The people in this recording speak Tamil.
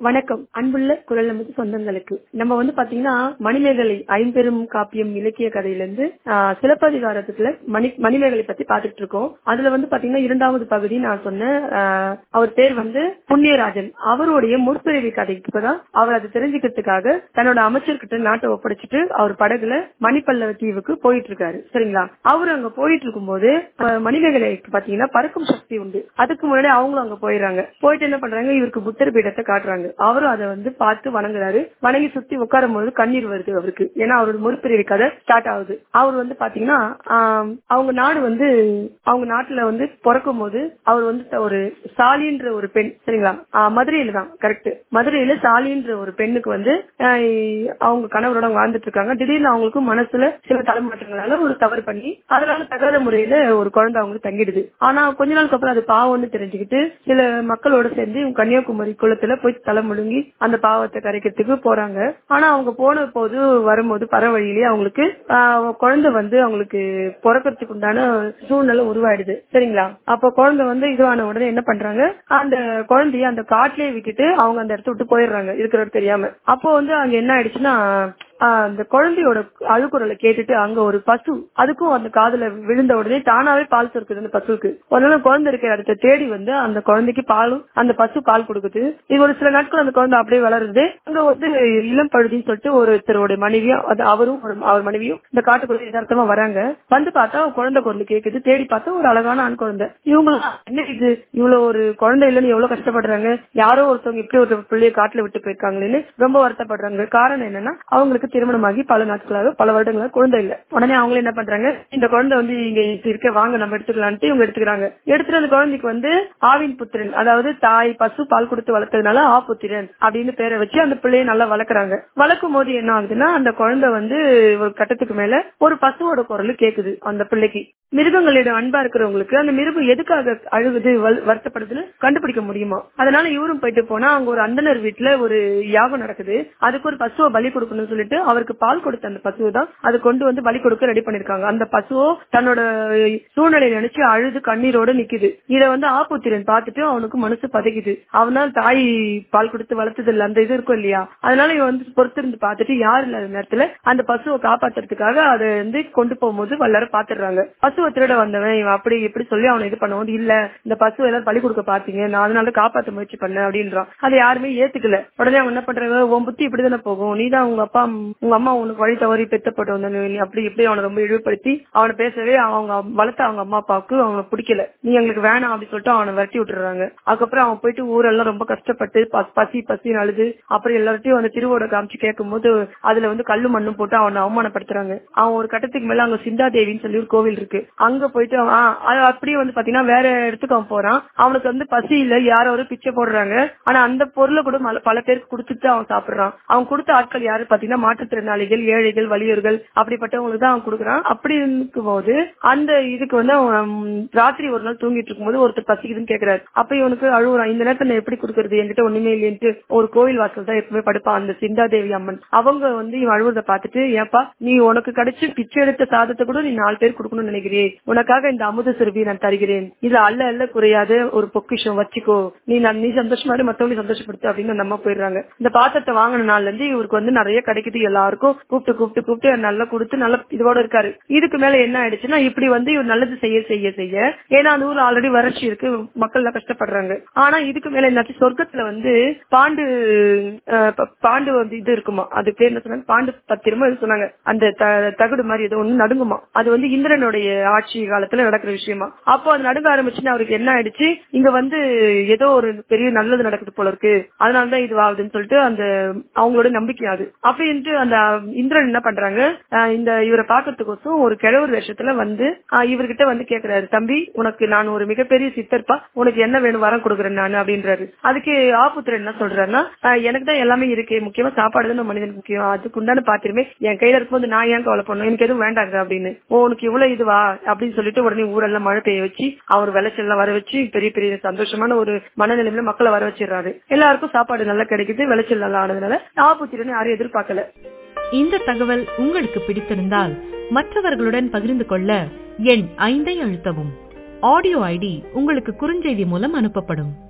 வணக்கம் அன்புள்ள குரல் நமது சொந்தங்களுக்கு நம்ம வந்து பாத்தீங்கன்னா மணிமேகலை ஐம்பெரும் காப்பியம் இலக்கிய கதையில இருந்து ஆஹ், சிலப்பதிகாரத்துல மணி மணிமேகலை பத்தி பாத்துட்டு இருக்கோம் அதுல வந்து பாத்தீங்கன்னா இரண்டாவது பகுதி நான் சொன்னேன் ஆஹ், அவர் பேர் வந்து புண்ணியராஜன் அவருடைய முற்பிறவி கதைக்கு தான் அவர் அதை தெரிஞ்சுக்கிறதுக்காக தன்னோட அமைச்சர்கிட்ட நாட்டை ஒப்படைச்சிட்டு அவர் படகுல மணிப்பல்லவ தீவுக்கு போயிட்டு இருக்காரு சரிங்களா அவர் அங்க போயிட்டு இருக்கும்போது ஆஹ், மணிமேகலைக்கு பாத்தீங்கன்னா பறக்கும் சக்தி உண்டு அதுக்கு முன்னாடி அவங்களும் அங்க போயிடுறாங்க போயிட்டு என்ன பண்றாங்க இவருக்கு புத்தர் பீடத்தை காட்டுறாங்க அவரும் அதை வந்து பார்த்து வணங்குறாரு வணங்கி சுத்தி உட்காரும் போது கண்ணீர் வருது அவருக்கு ஏன்னா அவரோட முற்பிறவி கதை ஸ்டார்ட் ஆகுது அவர் வந்து பாத்தீங்கன்னா ஆம், அவங்க நாடு வந்து அவங்க நாட்டுல வந்து பிறக்கும் போது அவர் வந்து த- ஒரு சாலின்ற ஒரு பெண் சரிங்களா ஆ, மதுரையில தான் கரெக்ட் மதுரையில சாலின்ற ஒரு பெண்ணுக்கு வந்து ஆஹ், அவங்க கணவரோட அவங்க வாழ்ந்துட்டு இருக்காங்க திடீர்னு அவங்களுக்கு மனசுல சில தலைமாற்றங்களால ஒரு தவறு பண்ணி அதனால தகாத முறையில ஒரு குழந்தை அவங்களுக்கு தங்கிடுது ஆனா கொஞ்ச நாளுக்கு அப்புறம் அது பாவம்னு தெரிஞ்சுக்கிட்டு சில மக்களோட சேர்ந்து இவங்க கன்னியாகுமரி குளத்துல போய் தலை முழுங்கி அந்த பாவத்தை கரைக்கிறதுக்கு போறாங்க ஆனா அவங்க போன போது வரும்போது பற வழியிலேயே அவங்களுக்கு ஆஹ், குழந்தை வந்து அவங்களுக்கு பிறக்கிறதுக்கு உண்டான சூழ்நிலை உருவாயிடுது சரிங்களா அப்ப குழந்தை வந்து இதுவான உடனே என்ன பண்றாங்க அந்த குழந்தைய அந்த காட்டிலேயே விட்டுட்டு அவங்க அந்த இடத்த விட்டு போயிடுறாங்க இருக்கிறது தெரியாம அப்போ வந்து அங்க என்ன ஆயிடுச்சுன்னா ஆஹ், அந்த குழந்தையோட அழுக்குறலை கேட்டுட்டு அங்க ஒரு பசு அதுக்கும் அந்த காதுல விழுந்த உடனே தானாவே பால் சுருக்குது அந்த பசுவுக்கு ஒரு நாள் குழந்தை இருக்கிற இடத்த தேடி வந்து அந்த குழந்தைக்கு பாலும் அந்த பசு பால் கொடுக்குது இது ஒரு சில நாட்கள் அந்த குழந்தை அப்படியே வளருது அங்க வந்து இளம் பழுதின்னு சொல்லிட்டு ஒருத்தரோட மனைவியும் அது அவரும் ஒரு- அவர் மனைவியும் இந்த காட்டுக்குள்ள யதார்த்தமா வராங்க வந்து பார்த்தா குழந்தை குரல் கேக்குது தேடி பார்த்தா ஒரு அழகான ஆண் குழந்தை இவங்க என்ன இது இவ்வளவு ஒரு குழந்தை இல்லைன்னு எவ்வளவு கஷ்டப்படுறாங்க யாரோ ஒருத்தவங்க இப்படி ஒரு பிள்ளைய காட்டுல விட்டு போயிருக்காங்களேன்னு ரொம்ப வருத்தப்படுறாங்க காரணம் என்னன்னா அவங்களுக்கு திருமணமாகி பல நாட்களாக பல வருடங்களாக குழந்தை இல்ல உடனே அவங்க என்ன பண்றாங்க இந்த குழந்தை வந்து இங்க இப்படி இருக்க வாங்க நம்ம எடுத்துக்கலான்ட்டு இவங்க எடுத்துக்கிறாங்க எடுத்துட்டு அந்த குழந்தைக்கு வந்து ஆவின் புத்திரன் அதாவது தாய் பசு பால் கொடுத்து வளர்த்ததுனால ஆ புத்திரன் அப்படின்னு பேரை வச்சு அந்த பிள்ளையை நல்லா வளர்க்குறாங்க வளர்க்கும் போது என்ன ஆகுதுன்னா அந்த குழந்தை வந்து ஒரு கட்டத்துக்கு மேல ஒரு பசுவோட குரல் கேக்குது அந்த பிள்ளைக்கு மிருகங்களிடம் அன்பா இருக்கிறவங்களுக்கு அந்த மிருகம் எதுக்காக அழுகுது வல்- வருத்தப்படுதுன்னு கண்டுபிடிக்க முடியுமா அதனால இவரும் போயிட்டு போனா அங்க ஒரு அந்தனர் வீட்டுல ஒரு யாகம் நடக்குது அதுக்கு ஒரு பசுவை பலி கொடுக்கணும்னு சொல்லிட்டு அவருக்கு பால் கொடுத்த அந்த பசுவை தான் அது கொண்டு வந்து பலி கொடுக்க ரெடி பண்ணிருக்காங்க அந்த பசுவோ தன்னோட சூழ்நிலை நினைச்சு அழுது கண்ணீரோட நிக்குது இத வந்து ஆப்புத்திரன் பார்த்துட்டு அவனுக்கு மனசு பதைக்குது அவனால் தாய் பால் கொடுத்து வளர்த்தது இல்ல அந்த இது இருக்கும் இல்லையா அதனால இவன் வந்து பொறுத்திருந்து பார்த்துட்டு யார் இல்லாத நேரத்துல அந்த பசுவை காப்பாத்துறதுக்காக அதை வந்து கொண்டு போகும்போது எல்லாரும் பாத்துடுறாங்க பசுவை திருட வந்தவன் இவன் அப்படி இப்படி சொல்லி அவனை இது பண்ணும்போது இல்ல இந்த பசுவை எல்லாரும் பலி கொடுக்க பாத்தீங்க நான் அதனால காப்பாத்த முயற்சி பண்ணேன் அப்படின்றான் அதை யாருமே ஏத்துக்கல உடனே அவங்க என்ன பண்றாங்க உன் புத்தி இப்படிதானே போகும் நீ தான் உங்க அப்பா உங்க அம்மா உனக்கு வழி தவறி பெத்தப்பட்டு வந்த நீ அப்படி இப்படி அவனை ரொம்ப இழிவுபடுத்தி அவனை பேசவே அவங்க வளர்த்த அவங்க அம்மா அப்பாவுக்கு அவனை பிடிக்கல நீ எங்களுக்கு வேணாம் அப்படின்னு சொல்லிட்டு அவனை விரட்டி விட்டுறாங்க அதுக்கப்புறம் அவன் போயிட்டு ஊரெல்லாம் ரொம்ப கஷ்டப்பட்டு ப- பசி பசின்னு அழுது அப்புறம் எல்லார்ட்டையும் அந்த திருவோட காமிச்சு கேட்கும்போது அதுல வந்து கல்லு மண்ணும் போட்டு அவனை அவமானப்படுத்துறாங்க அவன் ஒரு கட்டத்துக்கு மேல அங்க சிந்தாதேவின்னு சொல்லி ஒரு கோவில் இருக்கு அங்க போயிட்டு அவன் ஆ, அது அப்படியே வந்து பாத்தீங்கன்னா வேற இடத்துக்கு அவன் போறான் அவனுக்கு வந்து பசி இல்ல யாரோ ஒரு பிச்சை போடுறாங்க ஆனா அந்த பொருளை கூட மல- பல பேருக்கு கொடுத்துட்டு அவன் சாப்பிடுறான் அவன் கொடுத்த ஆட்கள் யாரு பாத்தீங்கன்னா மாற்றுத்திறனாளிகள் ஏழைகள் வலியோர்கள் அப்படிப்பட்டவங்களுக்கு தான் அவன் கொடுக்குறான் அப்படி இருக்கும் போது அந்த இதுக்கு வந்து அவன் ம், ராத்திரி ஒரு நாள் தூங்கிட்டு இருக்கும்போது ஒருத்தர் பசிக்குதுன்னு கேக்குறாரு அப்ப இவனுக்கு அழுகுறான் இந்த நேரத்துல நான் எப்படி கொடுக்கறது என்கிட்ட ஒண்ணுமே இல்லைன்ட்டு ஒரு கோவில் வாசல் தான் எப்பவுமே படுப்பான் அந்த சிந்தாதேவி அம்மன் அவங்க வந்து இவன் அழுவுறத பார்த்துட்டு ஏப்பா நீ உனக்கு கிடைச்சு பிச்சை எடுத்த சாதத்தை கூட நீ நாலு பேர் கொடுக்கணும்னு நினைக்கிறே உனக்காக இந்த அமுத சிறுவி நான் தருகிறேன் இது அல்ல அல்ல குறையாத ஒரு பொக்கிஷம் வச்சுக்கோ நீ நான் நீ சந்தோஷமா இரு, மத்தவங்களை சந்தோஷப்படுத்து அப்படின்னு நம்ம போயிடுறாங்க இந்த பாத்திரத்தை வாங்கின நாள்ல இருந்து இவருக்கு வந்து நிறைய கிடைக்குது எல்லாருக்கும் கூப்பிட்டு கூப்பிட்டு கூப்பிட்டு நல்லா கொடுத்து நல்ல இதோட இருக்காரு இதுக்கு மேல என்ன ஆயிடுச்சுன்னா இப்படி வந்து இவர் நல்லது செய்ய செய்ய செய்ய ஏன்னா அந்த ஊர்ல ஆல்ரெடி வறட்சி இருக்கு மக்கள் எல்லாம் கஷ்டப்படுறாங்க ஆனா இதுக்கு மேல என்னாச்சு சொர்க்கத்துல வந்து பாண்டு அஹ், ப- பாண்டு வந்து இது இருக்குமா அது பேர் என்ன சொன்னாங்க பாண்டு பத்திரமா இது சொன்னாங்க அந்த த- தகடு மாதிரி ஏதோ ஒண்ணு நடுங்குமா அது வந்து இந்திரனுடைய ஆட்சி காலத்துல நடக்கிற விஷயமா அப்போ அது நடுங்க ஆரம்பிச்சுன்னு அவருக்கு என்ன ஆயிடுச்சு இங்க வந்து ஏதோ ஒரு பெரிய நல்லது நடக்குது போல இருக்கு அதனாலதான் இது ஆகுதுன்னு சொல்லிட்டு அந்த அவங்களோட நம்பிக்கை அது அப்படின்ட்டு அந்த இந்திரன் என்ன பண்றாங்க அஹ், இந்த இவரை பாக்கிறதுக்கோசம் ஒரு கிழவர் வேஷத்துல வந்து அஹ், இவர்கிட்ட வந்து கேக்குறாரு தம்பி உனக்கு நான் ஒரு மிகப்பெரிய சித்தர்ப்பா உனக்கு என்ன வேணும் வரம் கொடுக்குறேன் நான் அப்படின்றாரு அதுக்கு ஆபுத்திரன் என்ன சொல்றாருன்னா அஹ், எனக்கு தான் எல்லாமே இருக்கு முக்கியமா சாப்பாடு தான் மனிதனுக்கு முக்கியம் அதுக்கு உண்டான பாத்திரமே என் கையில இருக்கும்போது நான் ஏன் கவலை பண்ணணும் எனக்கு எதுவும் வேண்டாங்க அப்படின்னு ஓ உனக்கு இவ்வளவு இதுவா அப்படின்னு சொல்லிட்டு உடனே ஊரெல்லாம் மழை பெய்ய வச்சு அவர் விளைச்சல் எல்லாம் வர வச்சு பெரிய பெரிய சந்தோஷமான ஒரு மனநிலைமையில மக்களை வர வச்சிடுறாரு எல்லாருக்கும் சாப்பாடு நல்லா கிடைக்குது விளைச்சல் நல்லா ஆனதுனால ஆபுத்திரன் யாரும் எதிர்பார்க்கல இந்த தகவல் உங்களுக்கு பிடித்திருந்தால் மற்றவர்களுடன் பகிர்ந்து கொள்ள எண் ஐந்தை அழுத்தவும் ஆடியோ ஐடி உங்களுக்கு குறுஞ்செய்தி மூலம் அனுப்பப்படும்